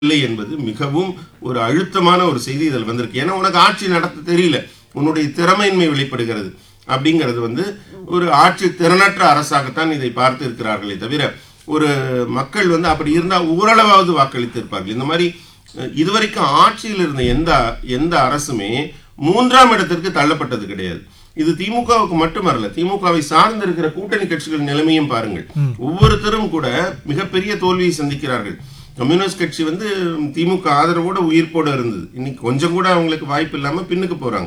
இல்லை என்பது மிகவும் ஒரு அழுத்தமான ஒரு செய்தி இதில் வந்திருக்கு ஏன்னா உனக்கு ஆட்சி நடத்த தெரியல உன்னுடைய திறமையின்மை வெளிப்படுகிறது அப்படிங்கிறது வந்து ஒரு ஆட்சி திறனற்ற அரசாகத்தான் இதை பார்த்து இருக்கிறார்களே தவிர ஒரு மக்கள் வந்து அப்படி இருந்தால் ஓரளவாவது வாக்களித்திருப்பார்கள் இந்த மாதிரி அஹ், இதுவரைக்கும் ஆட்சியில் இருந்த எந்த எந்த அரசுமே மூன்றாம் இடத்திற்கு தள்ளப்பட்டது கிடையாது இது திமுகவுக்கு மட்டுமல்ல திமுகவை சார்ந்து இருக்கிற கூட்டணி கட்சிகள் நிலைமையும் பாருங்கள் ஒவ்வொருத்தரும் கூட மிகப்பெரிய தோல்வியை சந்திக்கிறார்கள் கம்யூனிஸ்ட் கட்சி வந்து திமுக ஆதரவோட உயிர்ப்போட இருந்தது இன்னைக்கு கொஞ்சம் கூட அவங்களுக்கு வாய்ப்பு இல்லாம பின்னுக்கு போறாங்க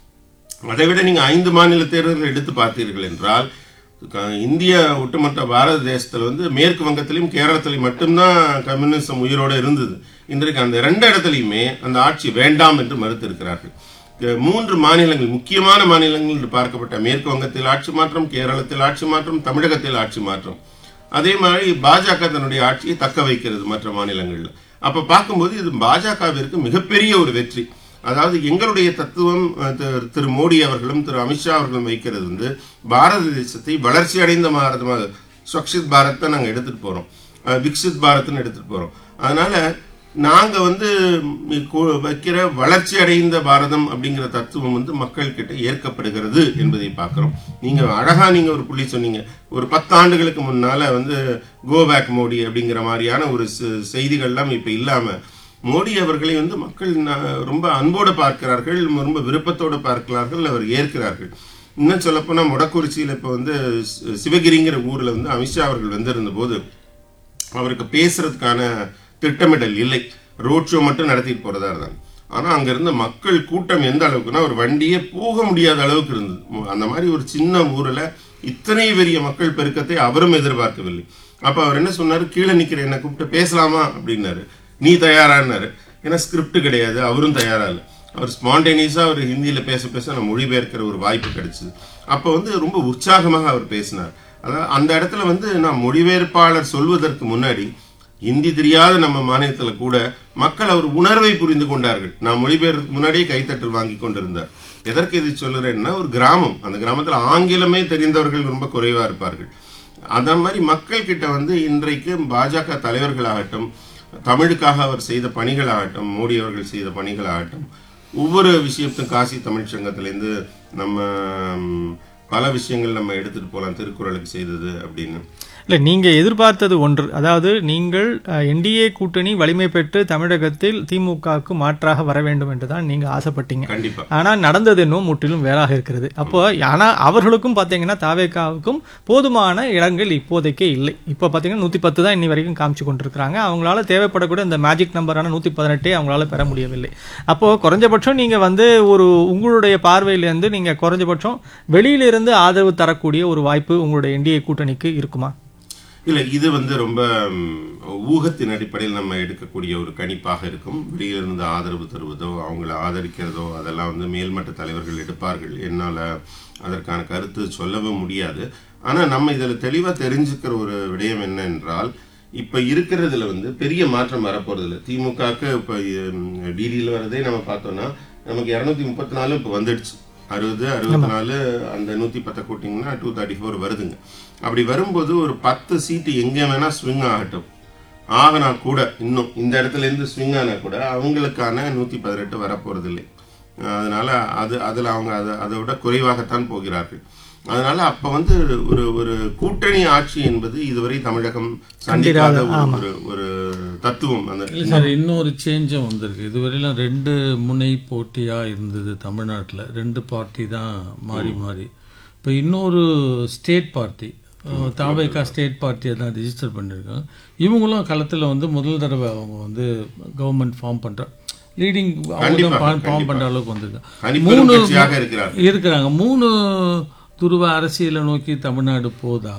அதை விட நீங்க ஐந்து மாநில தேர்தல்கள் எடுத்து பார்த்தீர்கள் என்றால் க- இந்திய ஒட்டுமொத்த பாரத தேசத்துல வந்து மேற்கு வங்கத்திலையும் கேரளத்திலையும் மட்டும்தான் கம்யூனிசம் உயிரோட இருந்தது இன்றைக்கு அந்த ரெண்டு இடத்துலையுமே அந்த ஆட்சி வேண்டாம் என்று மறுத்திருக்கிறார்கள் க- மூன்று மாநிலங்கள் முக்கியமான மாநிலங்கள் என்று பார்க்கப்பட்ட மேற்கு வங்கத்தில் ஆட்சி மாற்றம் கேரளத்தில் ஆட்சி மாற்றம் தமிழகத்தில் ஆட்சி மாற்றம் அதே மாதிரி பாஜக தன்னுடைய ஆட்சியை தக்க வைக்கிறது மற்ற மாநிலங்கள்ல அப்ப பார்க்கும்போது இது பாஜகவிற்கு மிகப்பெரிய ஒரு வெற்றி அதாவது எங்களுடைய தத்துவம் அஹ், திரு- திரு மோடி அவர்களும் திரு அமித்ஷா அவர்களும் வைக்கிறது வந்து பாரத தேசத்தை வளர்ச்சி அடைந்த பாரதமாக ஸ்வக்ஷித் பாரத்தை நாங்க எடுத்துட்டு போறோம் அஹ், விக்சித் பாரத்னு எடுத்துட்டு போறோம் அதனால நாங்க வந்து ம், கு- வைக்கிற வளர்ச்சி அடைந்த பாரதம் அப்படிங்கிற தத்துவம் வந்து மக்கள் கிட்ட ஏற்கப்படுகிறது என்பதை பார்க்கிறோம் நீங்க அழகா நீங்க ஒரு புள்ளி சொன்னீங்க ஒரு பத்து ஆண்டுகளுக்கு முன்னால வந்து கோ பேக் மோடி அப்படிங்கிற மாதிரியான ஒரு செ- செய்திகள்லாம் இப்ப இல்லாம மோடி அவர்களை வந்து மக்கள் ந- ரொம்ப அன்போடு பார்க்கிறார்கள் ரொம்ப விருப்பத்தோடு பார்க்கிறார்கள் அவர் ஏற்கிறார்கள் இன்னும் சொல்லப்போனா முடக்குறிச்சியில இப்ப வந்து சி- சிவகிரிங்கிற ஊர்ல வந்து அமித்ஷா அவர்கள் வந்திருந்த போது அவருக்கு பேசுறதுக்கான திட்டமிடல் இல்லை ரோட் ஷோ மட்டும் நடத்திட்டு போறதா இருந்தாங்க ஆனா அங்க இருந்த மக்கள் கூட்டம் எந்த அளவுக்குன்னா ஒரு வண்டியே போக முடியாத அளவுக்கு இருந்தது மு- அந்த மாதிரி ஒரு சின்ன ஊர்ல இத்தனை பெரிய மக்கள் பெருக்கத்தை அவரும் எதிர்பார்க்கவில்லை அப்ப அவர் என்ன சொன்னாரு கீழே நிக்கிற என்ன கூப்பிட்டு பேசலாமா அப்படின்னாரு நீ தயாரான்னாரு ஏன்னா ஸ்கிரிப்ட் கிடையாது அவரும் தயாரா இல்லை அவர் ஸ்பான்டேனியஸா அவர் ஹிந்தியில பேச பேச நம்ம மொழிபெயர்க்கிற ஒரு வாய்ப்பு கிடைச்சது அப்ப வந்து ரொம்ப உற்சாகமாக அவர் பேசினார் அதாவது அந்த இடத்துல வந்து நான் மொழிபெயர்ப்பாளர் சொல்வதற்கு முன்னாடி ஹிந்தி தெரியாத நம்ம மாநிலத்துல கூட மக்கள் அவர் உணர்வை புரிந்து கொண்டார்கள் நான் மொழிபெயர்க்கு முன்னாடியே கைத்தட்டல் வாங்கி கொண்டிருந்தார் எதற்கு இது சொல்லுறேன்னா ஒரு கிராமம் அந்த கிராமத்துல ஆங்கிலமே தெரிந்தவர்கள் ரொம்ப குறைவா இருப்பார்கள் அந்த மாதிரி மக்கள் கிட்ட வந்து இன்றைக்கு பாஜக தலைவர்களாகட்டும் தமிழுக்காக அவர் செய்த பணிகளாகட்டும் மோடி அவர்கள் செய்த பணிகளாகட்டும் ஒவ்வொரு விஷயத்தும் காசி தமிழ் சங்கத்திலேருந்து நம்ம ம், பல விஷயங்கள் நம்ம எடுத்துட்டு போலாம் திருக்குறளுக்கு செய்தது அப்படின்னு இல்லை நீங்கள் எதிர்பார்த்தது ஒன்று அதாவது நீங்கள் என்டிஏ கூட்டணி வலிமை பெற்று தமிழகத்தில் திமுகவுக்கு மாற்றாக வர வேண்டும் என்று தான் நீங்கள் ஆசைப்பட்டீங்க கண்டிப்பா ஆனால் நடந்தது இன்னும் முற்றிலும் வேறாக இருக்கிறது அப்போ ஆனால் அவர்களுக்கும் பார்த்தீங்கன்னா தாவேக்காவுக்கும் போதுமான இடங்கள் இப்போதைக்கே இல்லை இப்போ பார்த்தீங்கன்னா நூற்றி பத்து தான் இன்னி வரைக்கும் காமிச்சு கொண்டிருக்கிறாங்க அவங்களால தேவைப்படக்கூடிய இந்த மேஜிக் நம்பரான நூற்றி பதினெட்டே அவங்களால பெற முடியவில்லை அப்போது குறைஞ்சபட்சம் நீங்கள் வந்து ஒரு உங்களுடைய பார்வையிலேருந்து நீங்கள் குறைஞ்சபட்சம் வெளியிலிருந்து ஆதரவு தரக்கூடிய ஒரு வாய்ப்பு உங்களுடைய என்டிஏ கூட்டணிக்கு இருக்குமா இல்ல இது வந்து ரொம்ப ம், ஊகத்தின் அடிப்படையில் நம்ம எடுக்கக்கூடிய ஒரு கணிப்பாக இருக்கும் வெளியிலிருந்து ஆதரவு தருவதோ அவங்கள ஆதரிக்கிறதோ அதெல்லாம் வந்து மேல்மட்ட தலைவர்கள் எடுப்பார்கள் என்னால அதற்கான கருத்து சொல்லவும் முடியாது ஆனா நம்ம இதுல தெளிவா தெரிஞ்சுக்கிற ஒரு விடயம் என்ன என்றால் இப்ப இருக்கிறதுல வந்து பெரிய மாற்றம் வரப்போறது இல்லை திமுகக்கு இப்ப வீதியில் வரதே நம்ம பார்த்தோம்னா நமக்கு இருநூத்தி முப்பத்தி நாலு இப்ப வந்துடுச்சு அறுபது அறுபத்தி நாலு அந்த நூத்தி பத்தை கூட்டிங்கன்னா டூ தேர்ட்டி ஃபோர் வருதுங்க அப்படி வரும்போது ஒரு பத்து சீட்டு எங்க வேணா ஸ்விங் ஆகட்டும் ஆகனா கூட இன்னும் இந்த இடத்துல இருந்து ஸ்விங் ஆனா கூட அவங்களுக்கான நூத்தி பதினெட்டு வரப்போறது இல்லை அதனால அது அதுல அவங்க அதை அதை விட குறைவாகத்தான் போகிறார்கள் அதனால அப்ப வந்து ஒரு ஒரு கூட்டணி ஆட்சி என்பது இதுவரை தமிழகம் சந்திக்காத ஒரு- ஒரு ஒரு தத்துவம் அந்த இல்லை சார் இன்னொரு சேஞ்சும் வந்திருக்கு இதுவரையிலும் ரெண்டு முனை போட்டியாக இருந்தது தமிழ்நாட்டில் ரெண்டு பார்ட்டி தான் மாறி மாறி இப்போ இன்னொரு ஸ்டேட் பார்ட்டி தாவேக்கா ஸ்டேட் பார்ட்டியை தான் ரிஜிஸ்டர் பண்ணியிருக்காங்க இவங்களும் களத்தில் வந்து முதல் தடவை அவங்க வந்து கவர்மெண்ட் ஃபார்ம் பண்ணுற லீடிங் அவங்க தான் ஃபார்ம் பண்ணுற அளவுக்கு வந்திருக்காங்க தனிப்பெரும் கட்சியாக இருக்கிறார் இருக்கிறாங்க மூணு துருவ அரசியலை நோக்கி தமிழ்நாடு போதா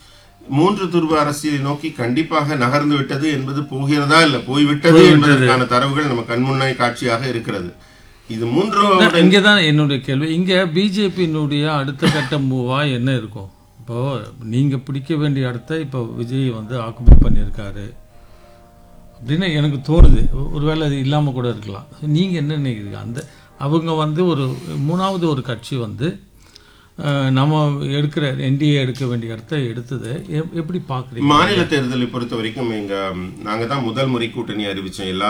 மூன்று துருவ அரசியலை நோக்கி கண்டிப்பாக நகர்ந்து விட்டது என்பது போகிறதா இல்ல போய்விட்டது என்பதற்கான தரவுகள் நம்ம கண்முன்னாய் காட்சியாக இருக்கிறது இது மூன்று இங்கே தான் என்னுடைய கேள்வி இங்கே பிஜேபியினுடைய அடுத்த கட்ட மூவா என்ன இருக்கும் இப்போ நீங்க பிடிக்க வேண்டிய இடத்த இப்போ விஜய் வந்து ஆக்குபை பண்ணியிருக்காரு அப்படின்னு எனக்கு தோணுது ஒருவேளை அது இல்லாம கூட இருக்கலாம் நீங்க என்ன நினைக்கிறீங்க அந்த அவங்க வந்து ஒரு மூணாவது ஒரு கட்சி வந்து அஹ், நம்ம எடுக்கிற என்டிஏ எடுக்க வேண்டிய இடத்த எடுத்தது எப்- எப்படி பார்க்குறீங்க மாநில தேர்தலை பொறுத்த வரைக்கும் எங்க நாங்க தான் முதல் முறை கூட்டணி அறிவிச்சோம் எல்லா